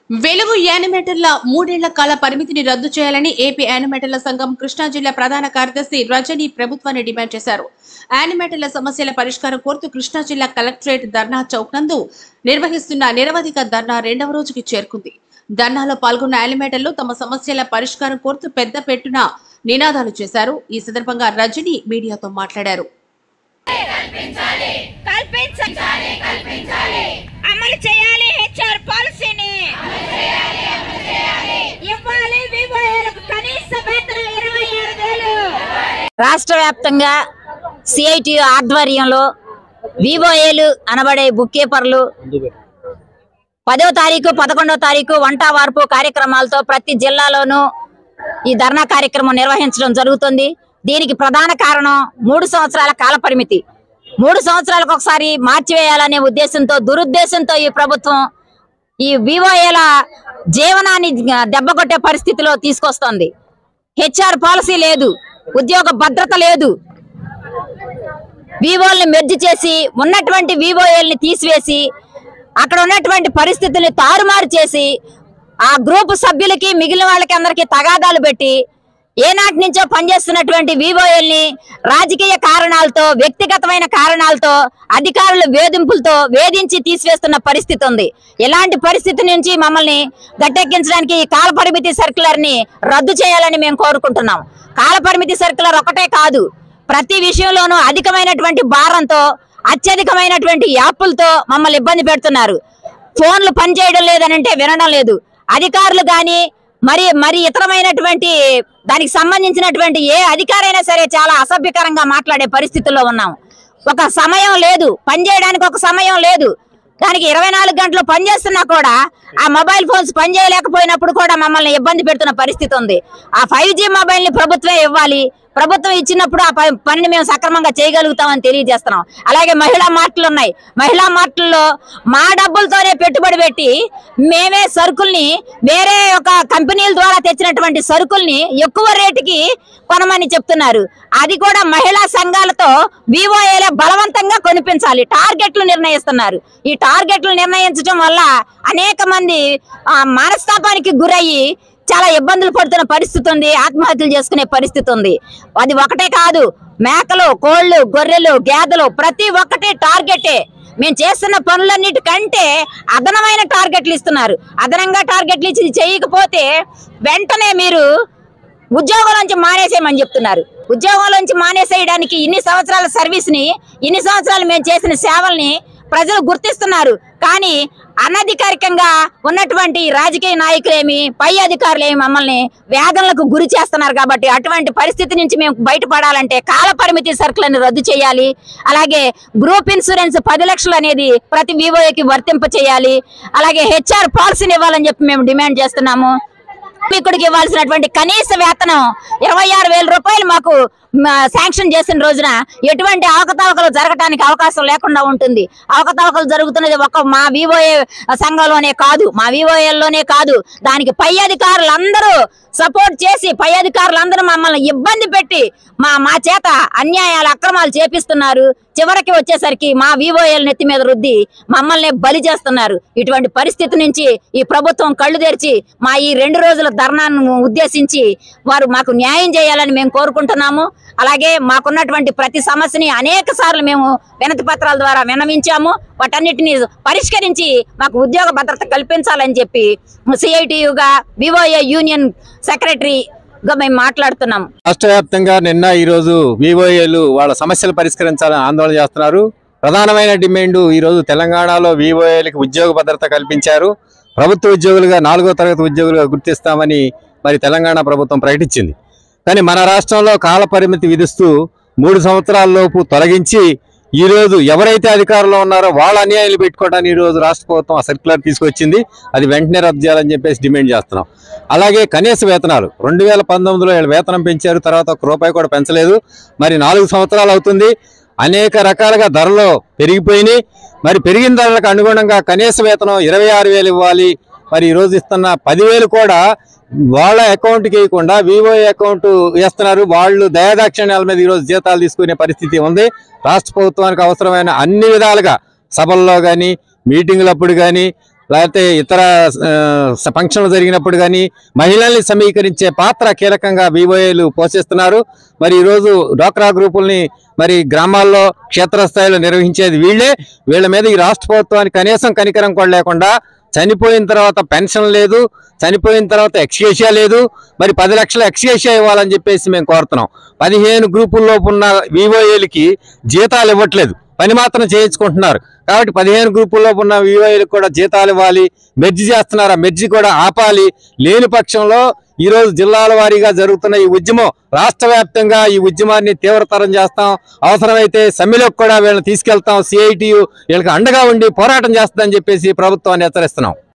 వెలుగు యానిమేటర్ల మూడేళ్ల కాల పరిమితిని రద్దు చేయాలని ఏపీ యానిమేటర్ల సంఘం కృష్ణా జిల్లా ప్రధాన కార్యదర్శి రజని ప్రభుత్వాన్ని డిమాండ్ చేశారు యానిమేటర్ల సమస్యల పరిష్కారం కోరుతూ కృష్ణా జిల్లా కలెక్టరేట్ ధర్నా చౌక్ నందు నిర్వహిస్తున్న నిరవధిక ధర్నా రెండవ రోజుకి చేరుకుంది ధర్నాలో పాల్గొన్న యానిమేటర్లు తమ సమస్యల పరిష్కారం కోరుతూ పెద్ద పెట్టున నినాదాలు చేశారు ఈ సందర్భంగా రజని మీడియాతో మాట్లాడారు కల్పించాలి అమలు చేయాలి హెచ్ఆర్ పాలసీని ఇవ్వాలి వివోఏలకు కనీస వేతనం ఇరవై ఆరు వేలు రాష్ట్ర వ్యాప్తంగా సిఐటి ఆధ్వర్యంలో వివోఏలు అనబడే బుక్ కీపర్లు పదో తారీఖు పదకొండో తారీఖు వంట వార్పు కార్యక్రమాలతో ప్రతి జిల్లాలోనూ ఈ ధర్నా కార్యక్రమం నిర్వహించడం జరుగుతుంది దీనికి ప్రధాన కారణం మూడు సంవత్సరాల కాల పరిమితి మూడు సంవత్సరాలకు ఒకసారి మార్చివేయాలనే ఉద్దేశంతో దురుద్దేశంతో ఈ ప్రభుత్వం ఈ వివోఏల జీవనాన్ని దెబ్బకొట్టే పరిస్థితిలో తీసుకొస్తోంది హెచ్ఆర్ పాలసీ లేదు ఉద్యోగ భద్రత లేదు వివోల్ని మెర్జ్ చేసి ఉన్నటువంటి వివోఎల్ని తీసివేసి అక్కడ ఉన్నటువంటి పరిస్థితుల్ని తారుమారు చేసి ఆ గ్రూప్ సభ్యులకి మిగిలిన వాళ్ళకి అందరికి తగాదాలు పెట్టి ఏనాటి నుంచో పనిచేస్తున్నటువంటి వివోఎల్ని రాజకీయ కారణాలతో వ్యక్తిగతమైన కారణాలతో అధికారుల వేధింపులతో వేధించి తీసివేస్తున్న పరిస్థితి ఉంది ఇలాంటి పరిస్థితి నుంచి మమ్మల్ని గట్టెక్కించడానికి ఈ కాల పరిమితి సర్క్యులర్ ని రద్దు చేయాలని మేము కోరుకుంటున్నాం కాల పరిమితి సర్క్యులర్ ఒకటే కాదు ప్రతి విషయంలోనూ అధికమైనటువంటి భారంతో అత్యధికమైనటువంటి యాప్లతో మమ్మల్ని ఇబ్బంది పెడుతున్నారు ఫోన్లు పనిచేయడం లేదనంటే వినడం లేదు అధికారులు కానీ మరి మరి ఇతరమైనటువంటి దానికి సంబంధించినటువంటి ఏ అధికారైనా సరే చాలా అసభ్యకరంగా మాట్లాడే పరిస్థితుల్లో ఉన్నాం ఒక సమయం లేదు పనిచేయడానికి ఒక సమయం లేదు దానికి ఇరవై నాలుగు గంటలు పనిచేస్తున్నా కూడా ఆ మొబైల్ ఫోన్స్ పనిచేయలేకపోయినప్పుడు కూడా మమ్మల్ని ఇబ్బంది పెడుతున్న పరిస్థితి ఉంది ఆ ఫైవ్ జీ మొబైల్ ని ప్రభుత్వమే ఇవ్వాలి ప్రభుత్వం ఇచ్చినప్పుడు ఆ ప- పనిని మేము సక్రమంగా చేయగలుగుతామని తెలియజేస్తున్నాం అలాగే మహిళా మార్టులు ఉన్నాయి మహిళా మార్టుల్లో మా డబ్బులతోనే పెట్టుబడి పెట్టి మేమే సరుకుల్ని వేరే ఒక కంపెనీల ద్వారా తెచ్చినటువంటి సరుకుల్ని ఎక్కువ రేటుకి కొనమని చెప్తున్నారు అది కూడా మహిళా సంఘాలతో వివోఏలే బలవంతంగా కొనిపించాలి టార్గెట్లు నిర్ణయిస్తున్నారు ఈ టార్గెట్లు నిర్ణయించడం వల్ల అనేక మంది ఆ, మనస్తాపానికి గురయ్యి చాలా ఇబ్బందులు పడుతున్న పరిస్థితి ఉంది ఆత్మహత్యలు చేసుకునే పరిస్థితి ఉంది అది ఒకటే కాదు మేకలు కోళ్ళు గొర్రెలు గేదెలు ప్రతి ఒక్కటి టార్గెటే మేము చేస్తున్న పనులన్నిటికంటే అదనమైన టార్గెట్లు ఇస్తున్నారు అదనంగా టార్గెట్లు ఇచ్చి చేయకపోతే వెంటనే మీరు ఉద్యోగం నుంచి మానేసేయమని చెప్తున్నారు ఉద్యోగం నుంచి మానేసేయడానికి ఇన్ని సంవత్సరాల సర్వీస్ ని ఇన్ని సంవత్సరాలు మేము చేసిన సేవల్ని ప్రజలు గుర్తిస్తున్నారు కానీ అనధికారికంగా ఉన్నటువంటి రాజకీయ నాయకులేమి పై అధికారులేమి మమ్మల్ని వేదనలకు గురి చేస్తున్నారు కాబట్టి అటువంటి పరిస్థితి నుంచి మేము బయటపడాలంటే కాల పరిమితి సరుకులను రద్దు చేయాలి అలాగే గ్రూప్ ఇన్సూరెన్స్ పది లక్షలు అనేది ప్రతి వివోకి వర్తింప చేయాలి అలాగే హెచ్ఆర్ పాలసీని ఇవ్వాలని చెప్పి మేము డిమాండ్ చేస్తున్నాము కార్మికుడికి ఇవ్వాల్సినటువంటి కనీస వేతనం ఇరవై ఆరు వేల రూపాయలు మాకు మ, శాంక్షన్ చేసిన రోజున ఎటువంటి అవకతవకలు జరగటానికి అవకాశం లేకుండా ఉంటుంది అవకతవకలు జరుగుతున్నది ఒక మా వివోఏ సంఘంలోనే కాదు మా వివోఏల్లోనే కాదు దానికి పై అధికారులందరూ సపోర్ట్ చేసి పై అధికారులందరూ మమ్మల్ని ఇబ్బంది పెట్టి మా మా చేత అన్యాయాలు అక్రమాలు చేపిస్తున్నారు చివరికి వచ్చేసరికి మా వివోఎల్ నెత్తి మీద రుద్ది మమ్మల్ని బలి చేస్తున్నారు ఇటువంటి పరిస్థితి నుంచి ఈ ప్రభుత్వం కళ్ళు తెరిచి మా ఈ రెండు రోజుల ధర్నాను ఉద్దేశించి వారు మాకు న్యాయం చేయాలని మేము కోరుకుంటున్నాము అలాగే మాకున్నటువంటి ప్రతి సమస్యని అనేక సార్లు మేము వినతి పత్రాల ద్వారా విన్నవించాము వాటన్నిటిని పరిష్కరించి మాకు ఉద్యోగ భద్రత కల్పించాలని చెప్పి సిఐటియుగా వివోఏ యూనియన్ సెక్రటరీగా మేము మాట్లాడుతున్నాము రాష్ట్ర వ్యాప్తంగా నిన్న ఈరోజు వివోఏలు వాళ్ళ సమస్యలు పరిష్కరించాలని ఆందోళన చేస్తున్నారు ప్రధానమైన డిమాండ్ ఈరోజు తెలంగాణలో వివోఏలకి ఉద్యోగ భద్రత కల్పించారు ప్రభుత్వ ఉద్యోగులుగా నాలుగో తరగతి ఉద్యోగులుగా గుర్తిస్తామని మరి తెలంగాణ ప్రభుత్వం ప్రకటించింది కానీ మన రాష్ట్రంలో కాల పరిమితి విధిస్తూ మూడు సంవత్సరాల లోపు తొలగించి ఈ రోజు ఎవరైతే అధికారంలో ఉన్నారో వాళ్ళ అన్యాయాలు పెట్టుకోవడానికి ఈ రోజు రాష్ట్ర ప్రభుత్వం ఆ సర్క్యులర్ తీసుకొచ్చింది అది వెంటనే రద్దు చేయాలని చెప్పేసి డిమాండ్ చేస్తున్నాం అలాగే కనీస వేతనాలు రెండు వేల పంతొమ్మిదిలో వీళ్ళు వేతనం పెంచారు తర్వాత ఒక రూపాయి కూడా పెంచలేదు మరి నాలుగు సంవత్సరాలు అవుతుంది అనేక రకాలుగా ధరలు పెరిగిపోయినాయి మరి పెరిగిన ధరలకు అనుగుణంగా కనీస వేతనం ఇరవై ఆరు వేలు ఇవ్వాలి మరి ఈ రోజు ఇస్తున్న పదివేలు కూడా వాళ్ళ అకౌంట్కి వేయకుండా వివో అకౌంట్ వేస్తున్నారు వాళ్ళు దయాదాక్షిణ్యాల మీద ఈరోజు జీతాలు తీసుకునే పరిస్థితి ఉంది రాష్ట్ర ప్రభుత్వానికి అవసరమైన అన్ని విధాలుగా సభల్లో కానీ మీటింగులప్పుడు కానీ లేకపోతే ఇతర ఆ, స- ఫంక్షన్లు జరిగినప్పుడు కానీ మహిళల్ని సమీకరించే పాత్ర కీలకంగా వివోఏలు పోషిస్తున్నారు మరి ఈరోజు డ్వాక్రా గ్రూపుల్ని మరి గ్రామాల్లో క్షేత్రస్థాయిలో నిర్వహించేది వీళ్ళే వీళ్ళ మీద ఈ రాష్ట్ర ప్రభుత్వానికి కనీసం కనికరం కూడా లేకుండా చనిపోయిన తర్వాత పెన్షన్ లేదు చనిపోయిన తర్వాత ఎక్స్కేషియా లేదు మరి పది లక్షల ఎక్స్కేషియా ఇవ్వాలని చెప్పేసి మేము కోరుతున్నాం పదిహేను గ్రూపుల్లోపు ఉన్న వివోఏలకి జీతాలు ఇవ్వట్లేదు పని మాత్రం చేయించుకుంటున్నారు కాబట్టి పదిహేను గ్రూపుల్లో ఉన్న వివోఏలకు కూడా జీతాలు ఇవ్వాలి మెర్జీ చేస్తున్నారు ఆ మెర్జీ కూడా ఆపాలి లేని పక్షంలో ఈ రోజు జిల్లాల వారీగా జరుగుతున్న ఈ ఉద్యమం రాష్ట్ర వ్యాప్తంగా ఈ ఉద్యమాన్ని తీవ్రతరం చేస్తాం అవసరమైతే సమ్మెలోకి కూడా వీళ్ళని తీసుకెళ్తాం సిఐటియు వీళ్ళకి అండగా ఉండి పోరాటం చేస్తుందని చెప్పేసి ప్రభుత్వాన్ని హెచ్చరిస్తున్నాం